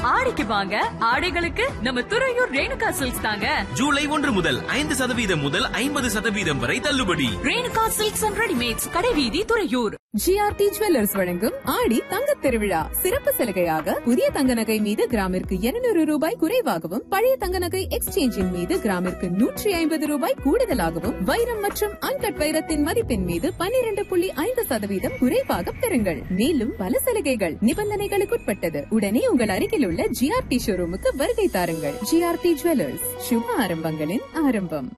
ஆடிக்கு வாங்க ஆடைகளுக்கு நம்ம துறையூர் ரேணுகா சில்க்ஸ் தாங்க ஜூலை ஒன்று முதல் ஐந்து சதவீதம் முதல் ஐம்பது சதவீதம் வரை தள்ளுபடி ரேணுகா சில்க்ஸ் அண்ட் ரெடிமேட்ஸ் கடைவீதி துறையூர் ஜிஆர்டி ஜுவல்லர்ஸ் வழங்கும் ஆடி தங்கத் திருவிழா சிறப்பு சலுகையாக புதிய தங்க நகை மீது கிராமிற்கு 200 ரூபாய் குறைவாகவும் பழைய தங்க நகை எக்ஸ்சேஞ்சின் மீது கிராமிற்கு நூற்றி ஐம்பது ரூபாய் கூடுதலாகவும் வைரம் மற்றும் அன்கட் வைரத்தின் மதிப்பின் மீது 12.5% புள்ளி ஐந்து சதவீதம் குறைவாக பெறுங்கள் மேலும் பல சலுகைகள் நிபந்தனைகளுக்குட்பட்டது உடனே உங்கள் அருகில் உள்ள ஜிஆர்டி ஷோரூமுக்கு வருகை தாருங்கள் ஜிஆர்டி ஜுவல்லர்ஸ் சுப ஆரம்பங்களின் ஆரம்பம்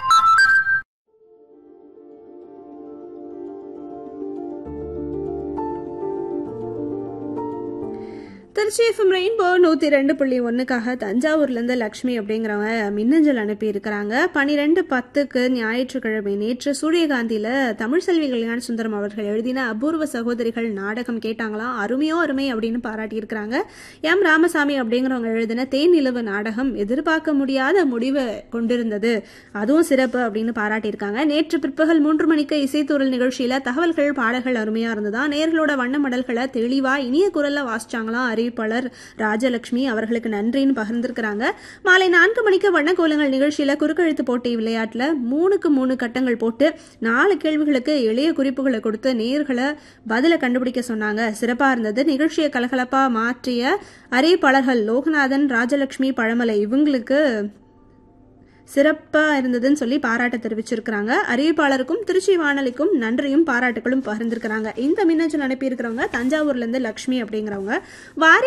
திருச்சி எஃப்எம் ரெயின்போ நூற்றி ரெண்டு புள்ளி ஒன்றுக்காக தஞ்சாவூர்லேருந்து லக்ஷ்மி அப்படிங்கிறவங்க மின்னஞ்சல் அனுப்பியிருக்கிறாங்க பன்னிரெண்டு பத்துக்கு ஞாயிற்றுக்கிழமை நேற்று சூரியகாந்தியில் தமிழ் செல்வி கல்யாண சுந்தரம் அவர்கள் எழுதின அபூர்வ சகோதரிகள் நாடகம் கேட்டாங்களாம் அருமையோ அருமை அப்படின்னு பாராட்டியிருக்கிறாங்க எம் ராமசாமி அப்படிங்கிறவங்க எழுதின தேன் நிலவு நாடகம் எதிர்பார்க்க முடியாத முடிவை கொண்டிருந்தது அதுவும் சிறப்பு அப்படின்னு பாராட்டியிருக்காங்க நேற்று பிற்பகல் மூன்று மணிக்கு இசைத்தூரல் நிகழ்ச்சியில் தகவல்கள் பாடல்கள் அருமையாக இருந்ததா நேர்களோட வண்ண மடல்களை தெளிவாக இனிய குரலில் வாசிச்சாங்களாம் அறிவிப்பாளர் ராஜலட்சுமி அவர்களுக்கு நன்றின்னு பகிர்ந்திருக்கிறாங்க மாலை நான்கு மணிக்கு வண்ணக்கோலங்கள் நிகழ்ச்சியில் குறுக்கெழுத்து போட்டி விளையாட்டில் மூணுக்கு மூணு கட்டங்கள் போட்டு நாலு கேள்விகளுக்கு எளிய குறிப்புகளை கொடுத்து நேர்களை பதிலை கண்டுபிடிக்க சொன்னாங்க சிறப்பாக இருந்தது நிகழ்ச்சியை கலகலப்பாக மாற்றிய அறிவிப்பாளர்கள் லோகநாதன் ராஜலட்சுமி பழமலை இவங்களுக்கு சிறப்பாக இருந்ததுன்னு சொல்லி பாராட்ட தெரிவிச்சிருக்கிறாங்க அறிவிப்பாளருக்கும் திருச்சி வானொலிக்கும் நன்றியும் பாராட்டுகளும் பகிர்ந்திருக்கிறாங்க இந்த மின்னஞ்சல் அனுப்பியிருக்கிறவங்க தஞ்சாவூர்லேருந்து லக்ஷ்மி அப்படிங்கிறவங்க வாரி